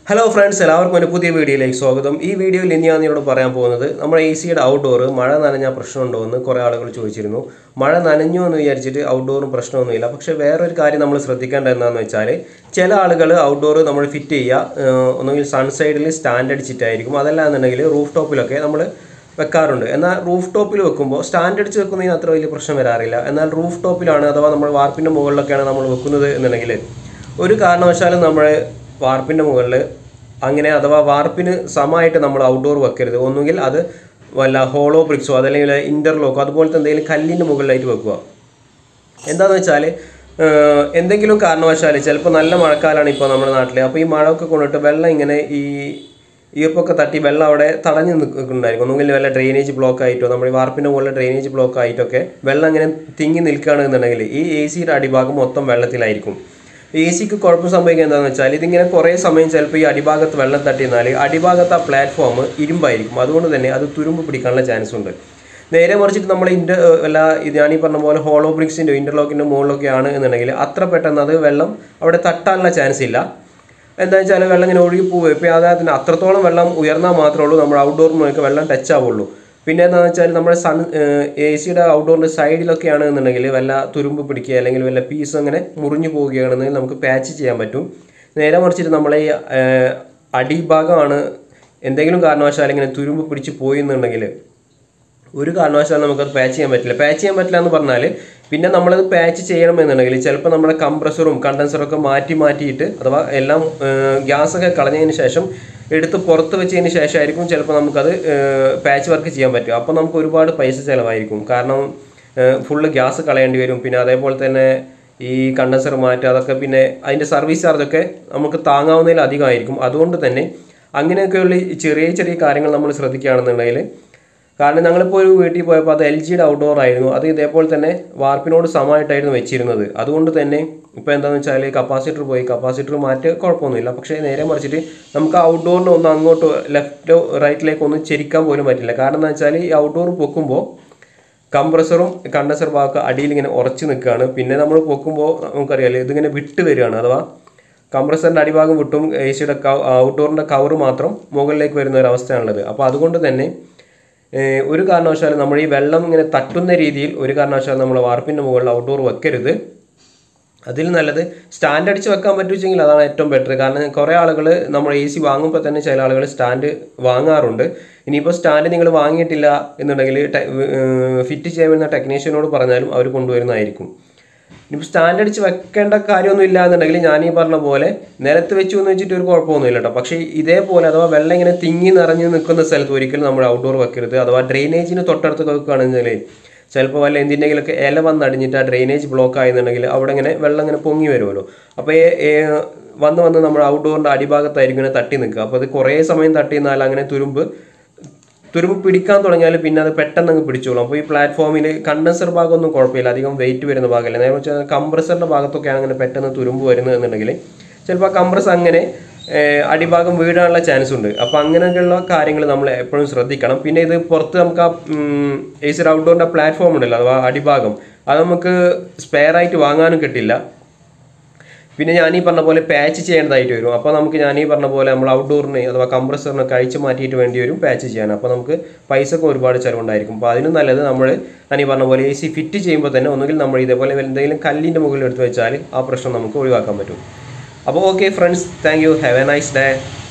hello friends എല്ലാവർക്കും ഒരു പുതിയ വീഡിയോയിലേക്ക് സ്വാഗതം ഈ വീഡിയോയിൽ ഇനി ഞാൻ നിങ്ങളോട് പറയാൻ പോകുന്നത് നമ്മുടെ എ സിയുടെ ഔട്ട്ഡോർ മഴ നനഞ്ഞ പ്രശ്നമുണ്ടോ എന്ന് കുറേ ആളുകൾ ചോദിച്ചിരുന്നു മഴ നനഞ്ഞു എന്ന് വിചാരിച്ചിട്ട് ഔട്ട്ഡോറും പ്രശ്നമൊന്നുമില്ല പക്ഷേ വേറൊരു കാര്യം നമ്മൾ ശ്രദ്ധിക്കേണ്ട എന്താണെന്ന് വെച്ചാൽ ചില ആളുകൾ ഔട്ട്ഡോർ നമ്മൾ ഫിറ്റ് ചെയ്യുക ഏഹ്, ഒന്നുകിൽ സൺസൈഡിൽ സ്റ്റാൻഡ് അടിച്ചിട്ടായിരിക്കും അതല്ല എന്നുണ്ടെങ്കിൽ റൂഫ് ടോപ്പിലൊക്കെ നമ്മൾ വെക്കാറുണ്ട് എന്നാൽ റൂഫ് ടോപ്പിൽ വെക്കുമ്പോൾ സ്റ്റാൻഡ് അടിച്ച് വെക്കുന്നതിന് അത്ര വലിയ പ്രശ്നം വരാറില്ല എന്നാൽ റൂഫ് ടോപ്പിലാണ് അഥവാ നമ്മൾ വാർപ്പിൻ്റെ മുകളിലൊക്കെയാണ് നമ്മൾ വെക്കുന്നത് എന്നുണ്ടെങ്കിൽ ഒരു കാരണവശാലും നമ്മൾ വാർപ്പിൻ്റെ മുകളിൽ അങ്ങനെ അഥവാ വാർപ്പിന് സമമായിട്ട് നമ്മൾ ഔട്ട്ഡോർ വെക്കരുത് ഒന്നുകിൽ അത് വല്ല ഹോളോ ബ്രിക്സോ അതല്ലെങ്കിൽ ഇൻ്റർലോക്കോ അതുപോലത്തെ എന്തെങ്കിലും കല്ലിൻ്റെ മുകളിലായിട്ട് വെക്കുക എന്താണെന്ന് വെച്ചാൽ എന്തെങ്കിലും കാരണവശാൽ ചിലപ്പോൾ നല്ല മഴക്കാലമാണ് ഇപ്പോൾ നമ്മുടെ നാട്ടിൽ അപ്പോൾ ഈ മഴയൊക്കെ കൊണ്ടിട്ട് വെള്ളം ഇങ്ങനെ ഈ ഈർപ്പൊക്കെ തട്ടി വെള്ളം അവിടെ തടഞ്ഞു നിൽക്കുന്നുണ്ടായിരിക്കും ഒന്നുകിൽ വല്ല ഡ്രെയിനേജ് ബ്ലോക്ക് ആയിട്ടോ നമ്മുടെ ഈ വാർപ്പിൻ്റെ മുകളിൽ ഡ്രെയിനേജ് ബ്ലോക്ക് ആയിട്ടൊക്കെ വെള്ളം ഇങ്ങനെ തിങ്ങി നിൽക്കുകയാണെന്നുണ്ടെങ്കിൽ ഈ എ സിയുടെ അടിഭാഗം മൊത്തം വെള്ളത്തിലായിരിക്കും എ സിക്ക് കുഴപ്പം സംഭവിക്കുക എന്താണെന്ന് വെച്ചാൽ ഇതിങ്ങനെ കുറേ സമയം ചിലപ്പോൾ ഈ അടിഭാഗത്ത് വെള്ളം തട്ടിയെന്നാൽ അടിഭാഗത്ത് ആ പ്ലാറ്റ്ഫോം ഇരുമ്പായിരിക്കും അതുകൊണ്ട് തന്നെ അത് തുരുമ്പ് പിടിക്കാനുള്ള ചാൻസ് ഉണ്ട് നേരെ മറിച്ചിട്ട് നമ്മൾ ഇൻ്റർ അല്ല ഇത് ഞാനീ പറഞ്ഞ പോലെ ഹോളോ ബ്രിക്സിൻ്റെ ഇൻ്റർലോക്കിൻ്റെ മുകളിലൊക്കെ ആണ് എന്നുണ്ടെങ്കിൽ അത്ര പെട്ടെന്ന് അത് വെള്ളം അവിടെ തട്ടാനുള്ള ചാൻസ് ഇല്ല എന്താ വെച്ചാൽ വെള്ളം ഇങ്ങനെ ഒഴുകി പോവുക ഇപ്പോൾ അതായത് അത്രത്തോളം വെള്ളം ഉയർന്നാൽ മാത്രമേ ഉള്ളൂ നമ്മൾ ഔട്ട്ഡോറിനൊക്കെ വെള്ളം ടച്ച് ആവുള്ളൂ പിന്നെ എന്താണെന്ന് വെച്ചാൽ നമ്മുടെ സൺ എ സിയുടെ ഔട്ട്ഡോറിൻ്റെ സൈഡിലൊക്കെ ആണെന്നുണ്ടെങ്കിൽ വല്ല തുരുമ്പ് പിടിക്കുക അല്ലെങ്കിൽ വല്ല പീസ് അങ്ങനെ മുറിഞ്ഞു പോവുകയാണെന്നുണ്ടെങ്കിൽ നമുക്ക് പാച്ച് ചെയ്യാൻ പറ്റും നേരെ മറിച്ചിട്ട് നമ്മളെ ഈ ഏഹ്, അടിഭാഗമാണ് എന്തെങ്കിലും കാരണവശാൽ ഇങ്ങനെ തുരുമ്പ് പിടിച്ച് പോയി എന്നുണ്ടെങ്കിൽ ഒരു കാരണവശാലും നമുക്കത് പാച്ച് ചെയ്യാൻ പറ്റില്ല പാച്ച് ചെയ്യാൻ പറ്റില്ല എന്ന് പറഞ്ഞാൽ പിന്നെ നമ്മളത് പാച്ച് ചെയ്യണമെന്നുണ്ടെങ്കിൽ ചിലപ്പോൾ നമ്മുടെ കംപ്രസറും കണ്ടൻസറും ഒക്കെ മാറ്റി മാറ്റിയിട്ട് അഥവാ എല്ലാം ഗ്യാസ് ഒക്കെ കളഞ്ഞതിന് ശേഷം എടുത്ത് പുറത്ത് വെച്ചതിന് ശേഷമായിരിക്കും ചിലപ്പോൾ നമുക്കത് പാച്ച് വർക്ക് ചെയ്യാൻ പറ്റും അപ്പോൾ നമുക്ക് ഒരുപാട് പൈസ ചിലവായിരിക്കും കാരണം ഫുള്ള് ഗ്യാസ് കളയേണ്ടി വരും പിന്നെ അതേപോലെ തന്നെ ഈ കണ്ടൻസർ മാറ്റുക അതൊക്കെ പിന്നെ അതിൻ്റെ സർവീസ് ചാർജൊക്കെ നമുക്ക് താങ്ങാവുന്നതിൽ അധികമായിരിക്കും അതുകൊണ്ട് തന്നെ അങ്ങനെയൊക്കെയുള്ള ഈ ചെറിയ ചെറിയ കാര്യങ്ങൾ നമ്മൾ ശ്രദ്ധിക്കുകയാണെന്നുണ്ടെങ്കിൽ കാരണം ഞങ്ങളിപ്പോൾ ഒരു വീട്ടിൽ പോയപ്പോൾ അത് എൽ ജിയുടെ ഔട്ട്ഡോർ ആയിരുന്നു അത് ഇതേപോലെ തന്നെ വാർപ്പിനോട് സമമായിട്ടായിരുന്നു വെച്ചിരുന്നത് അതുകൊണ്ട് തന്നെ ഇപ്പോൾ എന്താണെന്ന് വെച്ചാൽ കപ്പാസിറ്റർ പോയി കപ്പാസിറ്റർ മാറ്റി കുഴപ്പമൊന്നുമില്ല പക്ഷേ നേരെ മറിച്ചിട്ട് നമുക്ക് ഔട്ട്ഡോറിന് ഒന്ന് അങ്ങോട്ടോ ലെഫ്റ്റോ റൈറ്റിലേക്കോ ഒന്നും ചെരിക്കാൻ പോലും പറ്റില്ല കാരണം എന്താ വെച്ചാൽ ഈ ഔട്ട്ഡോർ പൊക്കുമ്പോൾ കംപ്രസറും കണ്ടൻസർ ഭാഗമൊക്കെ അടിയിൽ ഇങ്ങനെ ഉറച്ചു നിൽക്കുകയാണ് പിന്നെ നമ്മൾ പൊക്കുമ്പോൾ നമുക്കറിയാലോ ഇതിങ്ങനെ വിട്ട് വരികയാണ് അഥവാ കംപ്രസറിൻ്റെ അടിഭാഗം വിട്ടും എ സിയുടെ ഔട്ട്ഡോറിൻ്റെ കവർ മാത്രം മുകളിലേക്ക് വരുന്ന ഒരു അവസ്ഥയാണുള്ളത് അപ്പോൾ അതുകൊണ്ട് തന്നെ ഏഹ്, ഒരു കാരണവശാലും നമ്മൾ ഈ വെള്ളം ഇങ്ങനെ തട്ടുന്ന രീതിയിൽ ഒരു കാരണവശാലും നമ്മൾ വാർപ്പിൻ്റെ മുകളിൽ ഔട്ട്ഡോർ വെക്കരുത് അതിൽ നല്ലത് സ്റ്റാൻഡ് അടിച്ച് വെക്കാൻ പറ്റുമെങ്കിൽ അതാണ് ഏറ്റവും ബെറ്റർ കാരണം കുറേ ആളുകൾ നമ്മൾ എ സി വാങ്ങുമ്പോൾ തന്നെ ചില ആളുകൾ സ്റ്റാൻഡ് വാങ്ങാറുണ്ട് ഇനിയിപ്പോൾ സ്റ്റാൻഡ് നിങ്ങൾ വാങ്ങിയിട്ടില്ല എന്നുണ്ടെങ്കിൽ ഫിറ്റ് ചെയ്യാൻ വരുന്ന ടെക്നീഷ്യനോട് പറഞ്ഞാലും അവർ കൊണ്ടുവരുന്നതായിരിക്കും ഇനിയിപ്പോൾ സ്റ്റാൻഡ് അടിച്ച് വെക്കേണ്ട കാര്യമൊന്നും ഇല്ല എന്നുണ്ടെങ്കിൽ ഞാൻ ഈ പറഞ്ഞ പോലെ നിലത്ത് വെച്ചു എന്ന് വെച്ചിട്ട് ഒരു കുഴപ്പമൊന്നുമില്ല കേട്ടോ പക്ഷേ ഇതേപോലെ അഥവാ വെള്ളം ഇങ്ങനെ തിങ്ങി നിറഞ്ഞ് നിൽക്കുന്ന സ്ഥലത്ത് ഒരിക്കലും നമ്മൾ ഔട്ട്ഡോർ വെക്കരുത് അഥവാ ഡ്രെയിനേജിന് തൊട്ടടുത്ത് വെക്കുകയാണെന്നുണ്ടെങ്കിൽ ചിലപ്പോൾ വല്ല എന്തിൻ്റെങ്കിലൊക്കെ ഇല വന്നടിഞ്ഞിട്ട് ആ ഡ്രെയിനേജ് ബ്ലോക്ക് ആയെന്നുണ്ടെങ്കിൽ അവിടെ ഇങ്ങനെ വെള്ളം ഇങ്ങനെ പൊങ്ങി വരുമല്ലോ അപ്പോൾ ഈ ഈ വന്ന് വന്ന് നമ്മുടെ ഔട്ട്ഡോറിൻ്റെ അടിഭാഗത്തായിരിക്കും ഇങ്ങനെ തട്ടി നിൽക്കുക അപ്പോൾ അത് കുറേ സമയം തട്ടി നിന്നാൽ അങ്ങനെ തുരുമ്പ് തുരുമ്പ് പിടിക്കാൻ തുടങ്ങിയാൽ പിന്നെ അത് പെട്ടെന്ന് അങ്ങ് പിടിച്ചോളും അപ്പോൾ ഈ പ്ലാറ്റ്ഫോമിൽ കണ്ടൻസർ ഭാഗമൊന്നും കുഴപ്പമില്ല അധികം വെയിറ്റ് വരുന്ന ഭാഗമല്ല നേരെ വെച്ചാൽ കംപ്രസറിൻ്റെ ഭാഗത്തൊക്കെയാണ് അങ്ങനെ പെട്ടെന്ന് തുരുമ്പ് വരുന്നത് എന്നുണ്ടെങ്കിൽ ചിലപ്പോൾ കംപ്രസ് അങ്ങനെ ഏഹ്, അടിഭാഗം വീഴാനുള്ള ചാൻസ് ഉണ്ട് അപ്പോൾ അങ്ങനെയൊക്കെയുള്ള കാര്യങ്ങൾ നമ്മൾ എപ്പോഴും ശ്രദ്ധിക്കണം പിന്നെ ഇത് പുറത്ത് നമുക്ക് ആ എ സി ഔട്ട്ഡോറിൻ്റെ പ്ലാറ്റ്ഫോം ഉണ്ടല്ലോ അഥവാ അടിഭാഗം അത് നമുക്ക് സ്പെയർ ആയിട്ട് വാങ്ങാനും കിട്ടില്ല പിന്നെ ഞാൻ ഈ പറഞ്ഞ പോലെ പാച്ച് ചെയ്യേണ്ടതായിട്ട് വരും അപ്പോൾ നമുക്ക് ഞാൻ ഈ പറഞ്ഞ പോലെ നമ്മൾ ഔട്ട്ഡോറിന് അഥവാ കംപ്രസറിനൊക്കെ അഴിച്ച് മാറ്റിയിട്ട് വേണ്ടി വരും പാച്ച് ചെയ്യാൻ അപ്പോൾ നമുക്ക് പൈസക്ക് ഒരുപാട് ചിലവുണ്ടായിരിക്കും അപ്പോൾ അതിനും നല്ലത് നമ്മൾ ഞാൻ ഈ പറഞ്ഞ പോലെ എ സി ഫിറ്റ് ചെയ്യുമ്പോൾ തന്നെ ഒന്നുകിൽ നമ്മൾ ഇതേപോലെ എന്തെങ്കിലും കല്ലിൻ്റെ മുകളിൽ എടുത്ത് വെച്ചാൽ ആ പ്രശ്നം നമുക്ക് ഒഴിവാക്കാൻ പറ്റും അപ്പോൾ okay friends thank you have a nice day